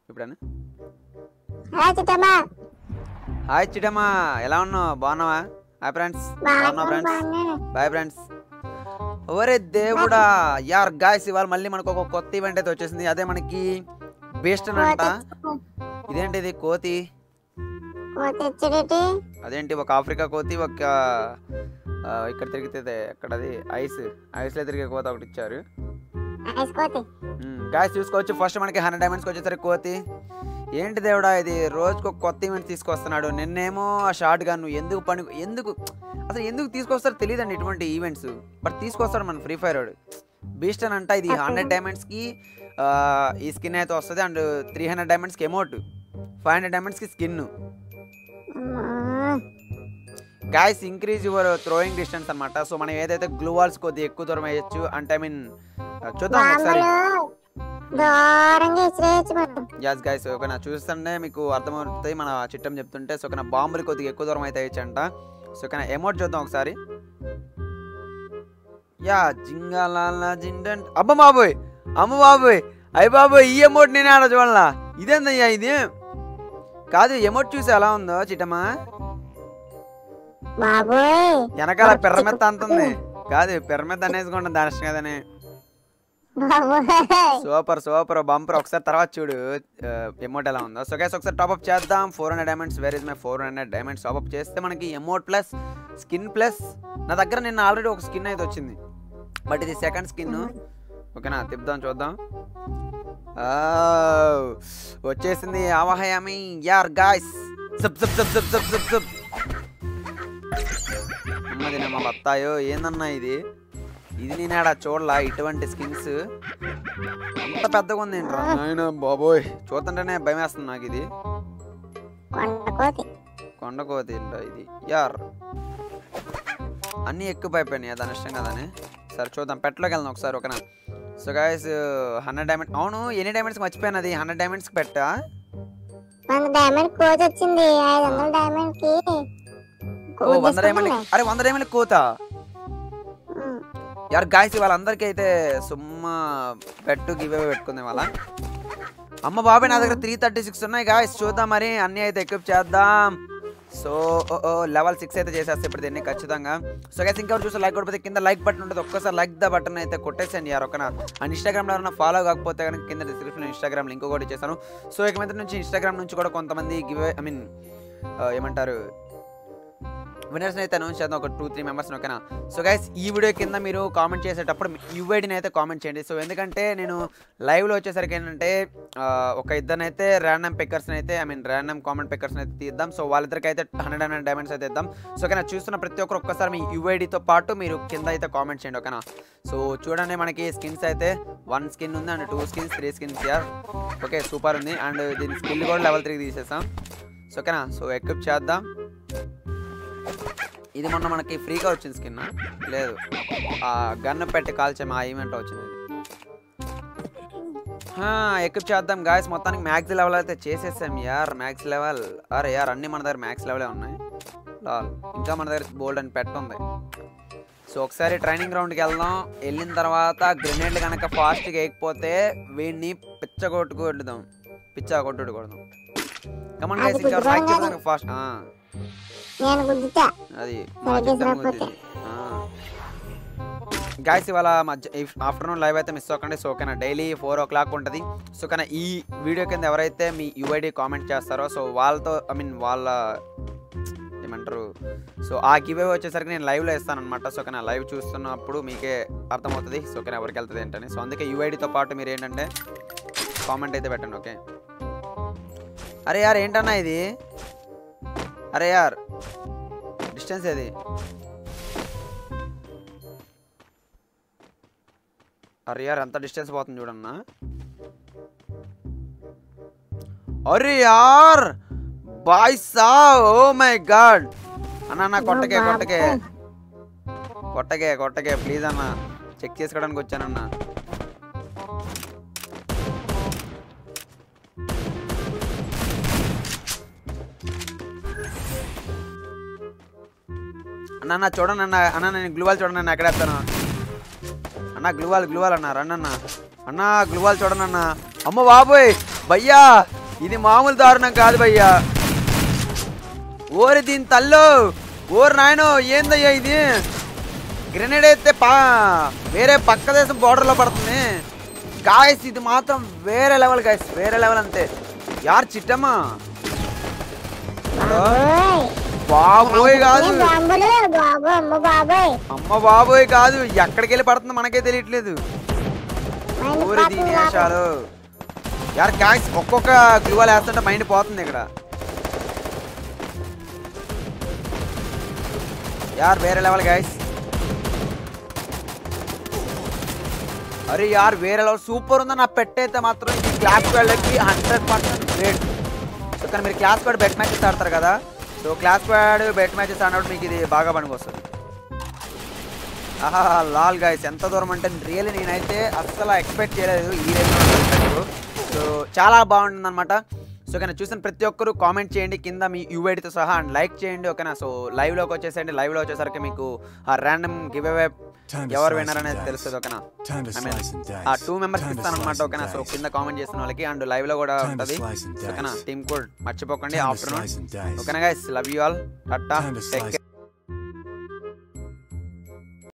ఇప్పుడన్నా hi Chittamma hi చిటమ్మా ఎలా ఉన్నావు బాగున్నావా హాయ్ ఫ్రెండ్స్ బాగున్నావు ఫ్రెండ్స్ బాగున్నాను బాయ్ ఫ్రెండ్స్ ఒరే దేవుడా యార్ గాయస్ ఇవాళ మళ్ళీ మనకు ఒక కొత్త ఈవెంట్ అయితే వచ్చేసింది అదే మనకి బేస్ట్ అంట ఇదేంటి ఇది కోతి తెచ్చుడేటి అదేంటి ఒక ఆఫ్రికా కోతి ఒక ఆ, ఇక్కడ తిరిగితే ఎక్కడది ఐస్ ఐస్లో తిరిగే కోత ఒకటి ఇచ్చారు ఐసుకోతి గాయస్ చూసుకోవచ్చు ఫస్ట్ మనకి హండ్రెడ్ డైమండ్స్కి వచ్చేసరికి కోతి ఏంటి దేవుడా ఇది రోజుకు ఒక కొత్త ఈవెంట్ తీసుకొస్తున్నాడు నిన్నేమో ఆ షార్ట్ గన్ ఎందుకు పని ఎందుకు అసలు ఎందుకు తీసుకొస్తారో తెలియదండి ఇటువంటి ఈవెంట్స్ బట్ తీసుకొస్తాడు మన ఫ్రీ ఫైర్ వాడు బీస్ట్ అని అంట ఇది హండ్రెడ్ డైమండ్స్కి ఈ స్కిన్ అయితే వస్తుంది అండ్ త్రీ హండ్రెడ్ డైమండ్స్కి ఎమౌంట్ ఫైవ్ హండ్రెడ్ డైమండ్స్కి skin guys increase your throwing distance అనమాట సో మనం ఏదైతే గ్లూ వాల్స్ కొద్దిగా ఎక్కువ దూరం వేయచ్చు అంటే ఐ మీన్ చూద్దాం ఒకసారి బాంబులు దూరంగా ఇచ్చిరేయచ్చు మనం యాస్ గైస్ ఓకేనా చూస్తుంటే మీకు అర్థమవుతుంది మన చిట్టం చెప్తుంటే సో ఓకేనా బాంబులు కొద్దిగా ఎక్కువ దూరం అయితే ఇచ్చంట సో ఓకేనా ఎమౌంట్ చూద్దాం ఒకసారి యా జింగాల జిండంట్ అబ్బ బాబోయ్ అమ్మ బాబోయ్ అయ్య బాబోయ్ ఈ ఎమౌంట్ నేనే ఆడ చూడాలా ఇదేందయ్యా ఇది కాదు ఎమౌంట్ చూసి ఎలా ఉందో చిట్టమ్మా బాబోయ్ వెనకాల పిర్రమెత్త అంతుంది కాదు పిర్రమెత్త అనేసుకుంటాం దాని కదని బాబోయ్ సూపర్ సూపర్ బంపర్ ఒకసారి తర్వాత చూడు ఎమౌంట్ ఎలా ఉందో సో గైస్ ఒకసారి టాప్అప్ చేద్దాం four hundred diamonds where is my four hundred diamonds top up చేస్తే మనకి ఎమౌంట్ ప్లస్ స్కిన్ ప్లస్ నా దగ్గర నిన్న ఆల్రెడీ ఒక స్కిన్ అయితే వచ్చింది బట్ ఇది సెకండ్ స్కిన్ ఓకేనా తిప్పుదాం చూద్దాం ఆ, వచ్చేసింది ఆవాహయామి యార్ గాయ్స్ సబ్ సబ్ సబ్ సబ్ సబ్ సబ్ సబ్ అమ్మది మా బత్తాయో ఏందన్నా ఇది ఇది నేనాడ చూడలా ఇటువంటి స్కిన్స్ అంత పెద్దగా ఉంది ఏంట్రా నాయన బాబోయ్ చూస్తుంటేనే భయం వేస్తుంది నాకు ఇది కొండ కోతి కొండ కోతి ఏంట్రా ఇది యార్ అన్నీ ఎక్కువ అయిపోయినాయి దాని ఇష్టం కదని సరే చూద్దాం పెట్టలోకి వెళ్దాం ఒకసారి ఓకేనా సో గాయస్ హండ్రెడ్ డైమండ్ అవును ఎన్ని డైమండ్స్ మర్చిపోయాను అది హండ్రెడ్ డైమండ్స్కి పెట్టా వంద డైమండ్ కోతి వచ్చింది ఐదు వందల డైమండ్ కి ఓ వంద డైమండ్ అరే వంద డైమండ్ కోత యార్ గాయస్ వాళ్ళందరికీ అయితే సుమ్మ పెట్టు గివ్ అవే పెట్టుకుంది వాళ్ళ అమ్మ బాబాయ్ నా దగ్గర త్రీ థర్టీ సిక్స్ ఉన్నాయి గాయస్ చూద్దాం మరి అన్నీ అయితే ఎక్విప్ చేద్దాం సో ఓ ఓ లెవెల్ సిక్స్ అయితే చేసేస్తే ఇప్పుడు దీన్ని ఖచ్చితంగా సో గైస్ ఇంకా చూస్తే లైక్ కొడిపోతే కింద లైక్ బటన్ ఉంటుంది ఒక్కసారి లైక్ ద బటన్ అయితే కొట్టేసాను యార్ ఒకనా అండ్ ఇన్స్టాగ్రామ్లో ఎవరైనా ఫాలో కాకపోతే కనుక కింద డిస్క్రిప్షన్లో ఇన్స్టాగ్రామ్ లింక్ కూడా చేశాను సో ఇక మీద నుంచి ఇన్స్టాగ్రామ్ నుంచి కూడా కొంతమంది గివ్ ఐ మీన్ ఏమంటారు వినర్స్ని అయితే అనౌన్స్ చేద్దాం ఒక టూ త్రీ మెంబర్స్ ఓకేనా సో గైస్ ఈ వీడియో కింద మీరు కామెంట్ చేసేటప్పుడు యూఐడిని అయితే కామెంట్ చేయండి సో ఎందుకంటే నేను లైవ్లో వచ్చేసరికి ఏంటంటే ఆ, ఒక ఇద్దరినైతే ర్యాండమ్ పిక్కర్స్ని అయితే ఐ మీన్ ర్యాండమ్ కామెంట్ పిక్కర్స్ని అయితే తీద్దాం సో వాళ్ళిద్దరికి అయితే హండ్రెడ్ హండ్రెడ్ డైమండ్స్ అయితే ఇద్దాం సో ఓకేనా చూస్తున్న ప్రతి ఒక్కరు ఒక్కసారి మీ యూఐడితో పాటు మీరు కింద అయితే కామెంట్ చేయండి ఓకేనా సో చూడండి మనకి స్కిన్స్ అయితే వన్ స్కిన్ ఉంది and two skins three skins యార్ ఓకే సూపర్ ఉంది అండ్ దీని స్కిల్ కూడా లెవెల్ త్రీకి తీసేసాం సో ఓకేనా సో ఎక్విప్ చేద్దాం ఇది మొన్న మనకి ఫ్రీగా వచ్చింది స్కిన్ లేదు ఆ గన్ పెట్టి కాల్చే మా ఈవెంట్ వచ్చింది ఇది ఎక్విప్ చేద్దాం గాయస్ మొత్తానికి మ్యాక్స్ లెవెల్ అయితే చేసేసాం యార్ మ్యాక్స్ లెవెల్ అరే యార్ అన్ని మన దగ్గర మ్యాక్స్ లెవెలే ఉన్నాయి లాల్ ఇంకా మన దగ్గర బోల్డ్ అని పెట్ ఉంది సో ఒకసారి ట్రైనింగ్ గ్రౌండ్కి వెళ్దాం వెళ్ళిన తర్వాత గ్రెనేడ్లు కనుక ఫాస్ట్గా వేయకపోతే వీడిని పిచ్చ కొట్టుకొడుదాం పిచ్చ కొట్టుడు కొడదాం కమన్ గైస్ ఇంకా గుద్దుకోగానే. ఫాస్ట్ నేను గుద్దుతా అది సరిగ్గా సరిపోతే. గాయస్ ఇవాళ మధ్య ఆఫ్టర్నూన్ లైవ్ అయితే మిస్ అవ్వకండి సో ఓకేనా డైలీ ఫోర్ ఓ క్లాక్ ఉంటుంది సో కానీ ఈ వీడియో కింద ఎవరైతే మీ యూఐడి కామెంట్ చేస్తారో సో వాళ్ళతో ఐ మీన్ వాళ్ళ ఏమంటారు సో ఆ గివ్ వచ్చేసరికి నేను లైవ్లో ఇస్తాను అనమాట సో కానీ లైవ్ చూస్తున్నప్పుడు మీకే అర్థమవుతుంది సో కానీ ఎవరికి వెళ్తుంది ఏంటని సో అందుకే యూఐడితో పాటు మీరు ఏంటంటే కామెంట్ అయితే పెట్టండి ఓకే అరే యార్ ఏంటన్నా ఇది అరే యార్ డిస్టెన్స్ ఏది అరే యార్ ఎంత డిస్టెన్స్ పోతుంది చూడన్నా అరే యార్ బాయ్ సా ఓ మై గాడ్ అన్న అన్న కొట్టకే కొట్టకే కొట్టకే కొట్టకే ప్లీజ్ అన్న చెక్ చేసుకోవడానికి వచ్చానన్న అన్న అన్న చూడండి అన్న అన్న నేను గ్లూవాల్ చూడండి అన్న ఎక్కడ వేస్తాను అన్న గ్లూవాల్ గ్లూవాల్ అన్న రండి అన్న అన్న గ్లూవాల్ చూడండి అన్న అమ్మ బాబోయ్ భయ్యా ఇది మామూలు దారుణం కాదు భయ్యా ఓరి దీని తల్లో ఓరి నాయనో ఏందయ్యా ఇది గ్రెనేడ్ అయితే పా వేరే పక్క దేశం బోర్డర్లో పడుతుంది గాయస్ ఇది మాత్రం వేరే లెవెల్ గాయస్ వేరే లెవెల్ అంతే యార్ చిట్టమ్మా ఓయ్ బాబోయ్ కాదు బాంబులు బాబు అమ్మ బాబోయ్ అమ్మ బాబోయ్ కాదు ఎక్కడికి వెళ్ళి పడుతుందో మనకే తెలియట్లేదు మైండ్ ఊరి పోతుంది నాకు. దీనేశాలు యార్ గాయస్ ఒక్కొక్క గ్లూవాల్ వేస్తుంటే మైండ్ పోతుంది ఇక్కడ యార్ వేరే లెవెల్ గాయస్ అరే యార్ వేరే లెవెల్ సూపర్ ఉందా నా పెట్ అయితే మాత్రం ఈ క్లాస్ వాళ్ళకి హండ్రెడ్ పర్సెంట్ గ్రేట్ సో కానీ మీరు క్లాస్ ప్యాడ్ బెట్ మ్యాచెస్ ఆడతారు కదా సో క్లాస్ ప్యాడ్ బెట్ మ్యాచెస్ ఆడినప్పుడు మీకు ఇది బాగా పనికొస్తుంది ఆహా లాల్ గాయస్ ఎంత దూరం అంటే రియల్లీ నేనైతే అస్సలు ఎక్స్పెక్ట్ చేయలేదు ఈ రేంజ్ సో చాలా బాగుంటుంది అనమాట సో కానీ చూసిన ప్రతి ఒక్కరు కామెంట్ చేయండి కింద మీ యూఐడితో సహా అండ్ లైక్ చేయండి ఓకేనా సో లైవ్లోకి వచ్చేసేయండి లైవ్లో వచ్చేసరికి మీకు ఆ random giveaway Time to ఎవరు slice విన్నర్ and అనేది dice. తెలుస్తుంది ఓకేనా Time to I mean, slice and dice. ఆ టూ మెంబర్స్ Time to ఇస్తాను అనమాట slice and ఓకేనా సో dice. కింద కామెంట్ చేసిన వాళ్ళకి అండ్ లైవ్ లో కూడా Time to ఉంటుంది slice and dice. ఓకేనా టీమ్ కోడ్ మర్చిపోకండి Time to afternoon slice and dice. ఓకేనా గైస్ లవ్ యూ ఆల్ టాటా Time to టేక్ slice